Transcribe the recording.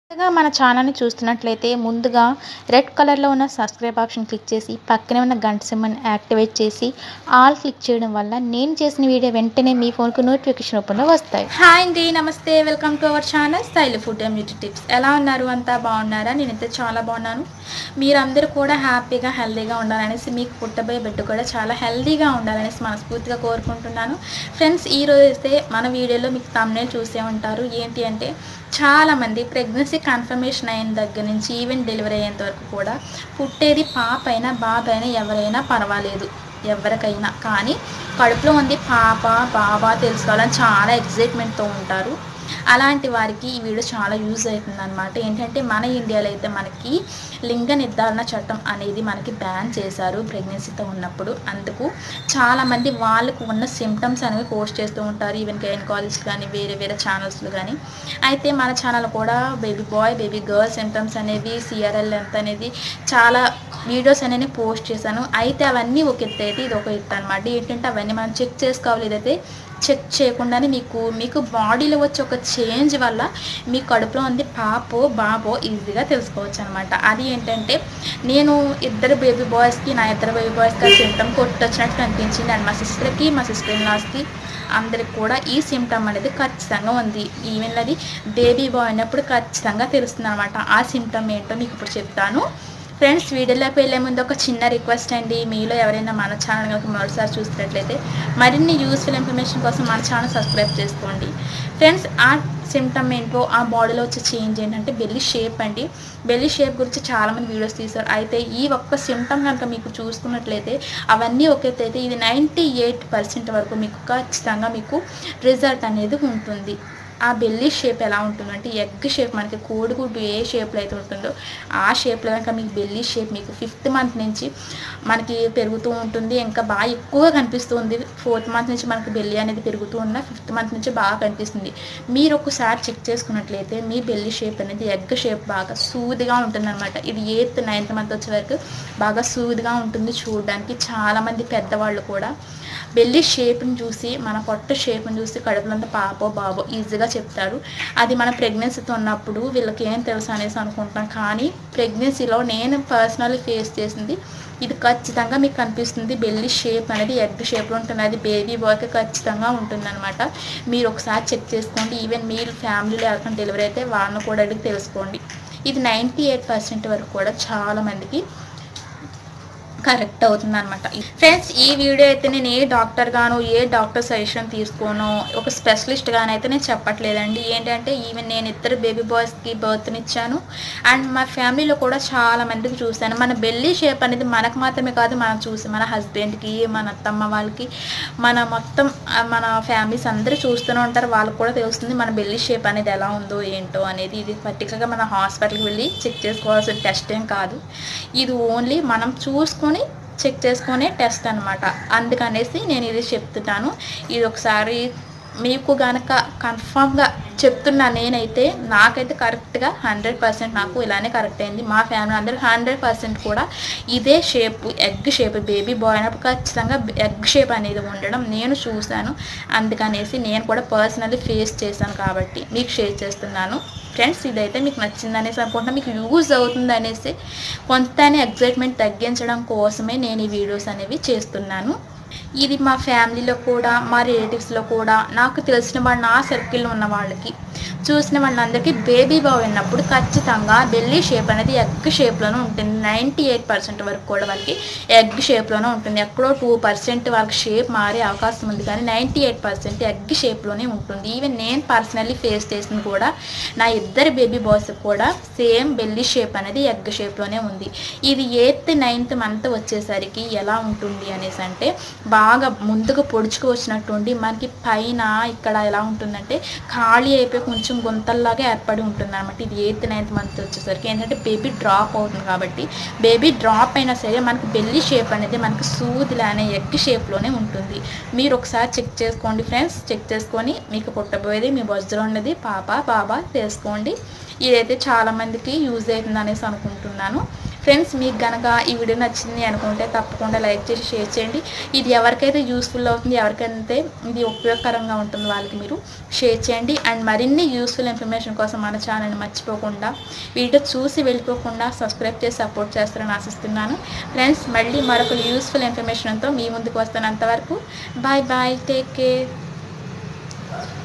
కొత్తగా మన ఛానల్ని చూస్తున్నట్లయితే ముందుగా రెడ్ కలర్లో ఉన్న సబ్స్క్రైబ్ ఆప్షన్ క్లిక్ చేసి పక్కనే ఉన్న గంట సింబల్ని యాక్టివేట్ చేసి ఆల్ క్లిక్ చేయడం వల్ల నేను చేసిన వీడియో వెంటనే మీ ఫోన్కు నోటిఫికేషన్ రూపంలో వస్తాయి హాయ్ అండి నమస్తే welcome to our channel style food and beauty tips ఎలా ఉన్నారు అంతా బాగున్నారా నేనైతే చాలా బాగున్నాను మీరందరూ కూడా హ్యాపీగా హెల్తీగా ఉండాలనేసి మీకు పుట్టబోయే బిడ్డ కూడా చాలా హెల్తీగా ఉండాలనేసి మనస్ఫూర్తిగా కోరుకుంటున్నాను ఫ్రెండ్స్ ఈ రోజు అయితే మన వీడియోలో మీకు తమ్నే చూసే ఉంటారు ఏంటి అంటే చాలామంది ప్రెగ్నెన్సీ కన్ఫర్మేషన్ అయిన దగ్గర నుంచి ఈవెన్ డెలివరీ అయ్యేంత వరకు కూడా పుట్టేది పాప అయినా బాబు అయినా ఎవరైనా పర్వాలేదు ఎవరికైనా కానీ కడుపులో ఉంది పాప బాబా తెలుసుకోవాలని చాలా ఎగ్జైట్మెంట్తో ఉంటారు అలాంటి వారికి ఈ వీడియో చాలా యూజ్ అవుతుంది అనమాట ఏంటంటే మన ఇండియాలో అయితే మనకి లింగ నిర్ధారణ చట్టం అనేది మనకి బ్యాన్ చేశారు ప్రెగ్నెన్సీతో ఉన్నప్పుడు అందుకు చాలామంది వాళ్ళకు ఉన్న సిమ్టమ్స్ అనేవి పోస్ట్ చేస్తూ ఉంటారు ఈవెన్ గైనకాలజిస్ట్ కానీ వేరే వేరే ఛానల్స్లో కానీ అయితే మన ఛానల్ కూడా baby boy baby girl symptoms అనేవి సిఆర్ఎల్ ఎంత అనేది చాలా వీడియోస్ అనేవి పోస్ట్ చేశాను అయితే అవన్నీ ఒక ఎత్తు అయితే ఇది ఒక ఎత్తు అనమాట ఏంటంటే అవన్నీ మనం చెక్ చేసుకోవాలి ఇదైతే చెక్ చేయకుండానే మీకు మీకు బాడీలో వచ్చే ఒక చేంజ్ వల్ల మీ కడుపులో ఉంది పాపో బాబో ఈజీగా తెలుసుకోవచ్చు అనమాట అది ఏంటంటే నేను ఇద్దరు బేబీ బాయ్స్కి నా ఇద్దరు బేబీ బాయ్స్కి సిమ్టమ్ కొట్టొచ్చినట్టు కనిపించింది అండ్ మా సిస్టర్కి మా సిస్టర్ ఇన్ లాస్కి అందరికి కూడా ఈ సిమ్టమ్ అనేది ఖచ్చితంగా ఉంది ఈవెన్ అది బేబీ బాయ్ అయినప్పుడు ఖచ్చితంగా తెలుస్తుంది అనమాట ఆ సిమ్టమ్ ఏంటో మీకు ఇప్పుడు చెప్తాను ఫ్రెండ్స్ వీడియోలోకి వెళ్ళే ముందు ఒక చిన్న రిక్వెస్ట్ అండి మీలో ఎవరైనా మన ఛానల్ కనుక మొదటిసారి చూసినట్లయితే మరిన్ని యూస్ఫుల్ ఇన్ఫర్మేషన్ కోసం మన ఛానల్ సబ్స్క్రైబ్ చేసుకోండి ఫ్రెండ్స్ ఆ సిమ్టమ్ ఏంటో ఆ బాడీలో వచ్చే చేంజ్ ఏంటంటే బెల్లి షేప్ అండి బెల్లి షేప్ గురించి చాలామంది వీడియోస్ తీశారు అయితే ఈ ఒక్క సిమ్టమ్ కనుక మీకు చూసుకున్నట్లయితే అవన్నీ ఒకెత్తైతే ఇది నైంటీ ఎయిట్ పర్సెంట్ వరకు మీకు ఖచ్చితంగా మీకు రిజల్ట్ అనేది ఉంటుంది ఆ బెల్లీ షేప్ ఎలా ఉంటుందంటే ఎగ్ షేప్ మనకి కోడిగుడ్డు ఏ షేప్లో అయితే ఉంటుందో ఆ షేప్లో కనుక మీకు బెల్లీ షేప్ మీకు ఫిఫ్త్ మంత్ నుంచి మనకి పెరుగుతూ ఉంటుంది ఇంకా బాగా ఎక్కువగా కనిపిస్తుంది ఫోర్త్ మంత్ నుంచి మనకి బెల్లి అనేది పెరుగుతూ ఉన్న ఫిఫ్త్ మంత్ నుంచి బాగా కనిపిస్తుంది మీరు ఒకసారి చెక్ చేసుకున్నట్లయితే మీ బెల్లీ షేప్ అనేది ఎగ్ షేప్ బాగా సూదిగా ఉంటుందన్నమాట ఇది ఎయిత్ నైన్త్ మంత్ వచ్చే వరకు బాగా సూదిగా ఉంటుంది చూడడానికి చాలామంది పెద్దవాళ్ళు కూడా బెల్లి షేప్ని చూసి మన పొట్ట షేప్ని చూసి కడుపులంతా పాపో బాబో ఈజీగా చెప్తారు అది మన ప్రెగ్నెన్సీతో ఉన్నప్పుడు వీళ్ళకి ఏం తెలుసు అనేసి అనుకుంటాం కానీ ప్రెగ్నెన్సీలో నేను పర్సనల్లీ ఫేస్ చేసింది ఇది ఖచ్చితంగా మీకు కనిపిస్తుంది బెల్లి షేప్ అనేది ఎగ్ షేప్లో ఉంటుంది అది బేబీ బాయ్కి ఖచ్చితంగా ఉంటుందన్నమాట మీరు ఒకసారి చెక్ చేసుకోండి ఈవెన్ మీరు ఫ్యామిలీలో ఎవరికైనా డెలివరీ అయితే వాళ్ళని కూడా అడిగి తెలుసుకోండి ఇది నైంటీ ఎయిట్ పర్సెంట్ వరకు కూడా చాలామందికి కరెక్ట్ అవుతుంది అనమాట ఫ్రెండ్స్ ఈ వీడియో అయితే నేను ఏ డాక్టర్ గాను ఏ డాక్టర్ సజెషన్ తీసుకోను ఒక స్పెషలిస్ట్ గాను అయితే నేను చెప్పట్లేదండి ఏంటంటే ఈవెన్ నేను ఇద్దరు బేబీ బాయ్స్కి బర్త్నిచ్చాను అండ్ మా ఫ్యామిలీలో కూడా చాలా మందికి చూశాను మన బెల్లీ షేప్ అనేది మనకు మాత్రమే కాదు మనం చూసి మన హస్బెండ్కి మన అత్తమ్మ వాళ్ళకి మన మొత్తం ఆ, మన ఫ్యామిలీస్ అందరూ చూస్తూనే ఉంటారు వాళ్ళకి కూడా తెలుస్తుంది మన బెల్లీ షేప్ అనేది ఎలా ఉందో ఏంటో అనేది ఇది పర్టికులర్గా మన హాస్పిటల్కి వెళ్ళి చెక్ చేసుకోవాల్సిన టెస్ట్ ఏం కాదు ఇది ఓన్లీ మనం చూసుకొని చెక్ చేసుకునే టెస్ట్ అనమాట అందుకనేసి నేను ఇది చెప్తున్నాను ఇది ఒకసారి మీకు గనక కన్ఫామ్గా చెప్తున్నా నేనైతే నాకైతే కరెక్ట్గా హండ్రెడ్ పర్సెంట్ నాకు ఇలానే కరెక్ట్ అయింది మా ఫ్యామిలీ అందరూ హండ్రెడ్ పర్సెంట్ కూడా ఇదే shape egg shape baby boy అయినప్పుడు ఖచ్చితంగా ఎగ్ షేప్ అనేది ఉండడం నేను చూశాను అందుకనేసి నేను కూడా పర్సనల్లీ ఫేస్ చేశాను కాబట్టి మీకు షేర్ చేస్తున్నాను ఫ్రెండ్స్ ఇదైతే మీకు నచ్చింది అనేసి అనుకుంటున్నా మీకు యూజ్ అవుతుంది అనేసి కొంత ఎగ్జైట్మెంట్ తగ్గించడం కోసమే నేను ఈ వీడియోస్ అనేవి చేస్తున్నాను ఇది మా ఫ్యామిలీలో కూడా మా రిలేటివ్స్లో కూడా నాకు తెలిసిన వాళ్ళు నా సర్కిల్లో ఉన్న వాళ్ళకి చూసిన వాళ్ళందరికీ బేబీ బాయ్ ఉన్నప్పుడు ఖచ్చితంగా బెల్లీ షేప్ అనేది ఎగ్ షేప్లోనే ఉంటుంది నైంటీ ఎయిట్ పర్సెంట్ వరకు కూడా వాళ్ళకి ఎగ్ షేప్లోనే ఉంటుంది ఎక్కడో టూ పర్సెంట్ వాళ్ళకి షేప్ మారే అవకాశం ఉంది కానీ నైంటీ ఎయిట్ పర్సెంట్ ఎగ్ షేప్లోనే ఉంటుంది ఈవెన్ నేను పర్సనల్లీ ఫేస్ చేసింది కూడా నా ఇద్దరు బేబీ బాయ్స్ కూడా సేమ్ బెల్లీ షేప్ అనేది ఎగ్ షేప్లోనే ఉంది ఇది ఎయిత్ నైన్త్ మంత్ వచ్చేసరికి ఎలా ఉంటుంది అనేసి అంటే బాగా ముందుకు పొడుచుకు వచ్చినట్టు ఉండి మనకి పైన ఇక్కడ ఎలా ఉంటుందంటే ఖాళీ అయిపోయి కొంచెం గుంతల్లాగా ఏర్పడి ఉంటుంది అనమాట ఇది ఎయిత్ నైన్త్ మంత్ వచ్చేసరికి ఏంటంటే బేబీ డ్రాప్ అవుతుంది కాబట్టి బేబీ డ్రాప్ అయినా సరే మనకి బెల్లి షేప్ అనేది మనకి సూదిలా అనే ఎగ్ షేప్లోనే ఉంటుంది మీరు ఒకసారి చెక్ చేసుకోండి ఫ్రెండ్స్ చెక్ చేసుకొని మీకు పుట్టబోయేది మీ బొజ్జలో ఉన్నది పాప బాబా తెలుసుకోండి ఇదైతే చాలామందికి యూజ్ అవుతుంది అనేసి అనుకుంటున్నాను ఫ్రెండ్స్ మీకు గనక ఈ వీడియో నచ్చింది అనుకుంటే తప్పకుండా లైక్ చేసి షేర్ చేయండి ఇది ఎవరికైతే యూస్ఫుల్ అవుతుంది ఎవరికైతే ఇది ఉపయోగకరంగా ఉంటుంది వాళ్ళకి మీరు షేర్ చేయండి అండ్ మరిన్ని యూస్ఫుల్ ఇన్ఫర్మేషన్ కోసం మన ఛానల్ని మర్చిపోకుండా వీడియో చూసి వెళ్ళిపోకుండా సబ్స్క్రైబ్ చేసి సపోర్ట్ చేస్తారని ఆశిస్తున్నాను ఫ్రెండ్స్ మళ్ళీ మరొక యూస్ఫుల్ ఇన్ఫర్మేషన్తో మీ ముందుకు వస్తాను అంతవరకు బాయ్ బాయ్ టేక్ కేర్